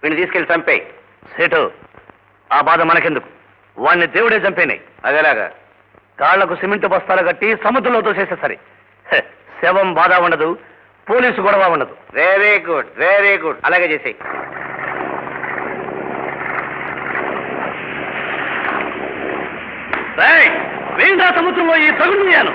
వీడిని తీసుకెళ్లి చంపేయి సేటు ఆ బాధ మనకెందుకు వాణ్ణి దేవుడే చంపేనాయి అదేలాగా కాళ్లకు సిమెంట్ బస్తాలు కట్టి సముద్రంలో తోసేస్తే సరే హె, శవం బాధ ఉండదు పోలీసు గొడవ ఉండదు వెరీ గుడ్ వెరీ గుడ్ అలాగే చేసేయి రేయ్, వేయిందా సముద్రంలో ఈ తగులుయాను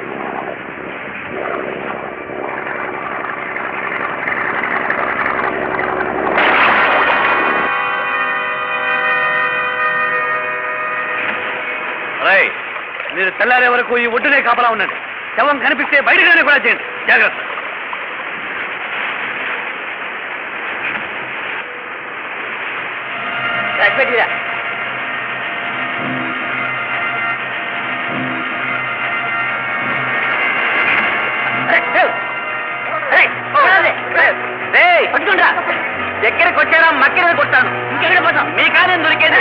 రేయ్, మీరు తెల్లారే వరకు ఈ ఒడ్డునే కాపలా ఉండండి శవం కనిపిస్తే బయటగానే కూడా చేయండి జాగ్రత్త దగ్గరికి వచ్చారా మక్కిన కొట్టాను ఇంకెక్కడ పోతాం మీ కాలేం దొరికేది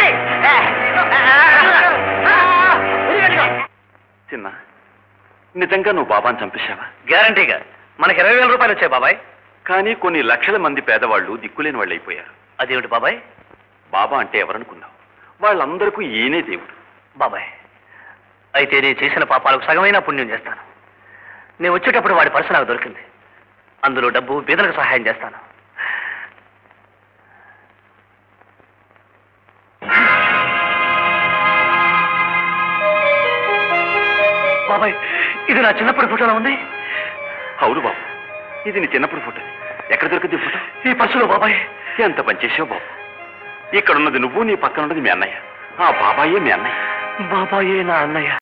చిన్న నిజంగా నువ్వు బాబాని చంపేశావా గ్యారంటీగా మనకి ఇరవై వేల రూపాయలు వచ్చాయి బాబాయ్ కానీ కొన్ని లక్షల మంది పేదవాళ్ళు దిక్కులేని వాళ్ళు అయిపోయారు అదేమిటి బాబాయ్ బాబా అంటే ఎవరనుకున్నావు వాళ్ళందరికీ ఈయనే దేవుడు బాబాయ్ అయితే నేను చేసిన పాపాలకు సగమైన పుణ్యం చేస్తాను నేను వచ్చేటప్పుడు వాడి పర్సు నాకు దొరికింది అందులో డబ్బు బీదలకు సహాయం చేస్తాను బాబాయ్ ఇది నా చిన్నప్పటి ఫోటోలో ఉంది అవును బాబు ఇది నీ చిన్నప్పుడు ఫోటో ఎక్కడ దొరికింది ఈ ఫోటో ఈ పర్సులో బాబాయ్ ఎంత పనిచేసావు బాబు ఇక్కడ ఉన్నది నువ్వు నీ పక్కన ఉన్నది మీ అన్నయ్య ఆ బాబాయే మీ అన్నయ్య బాబాయే నా అన్నయ్య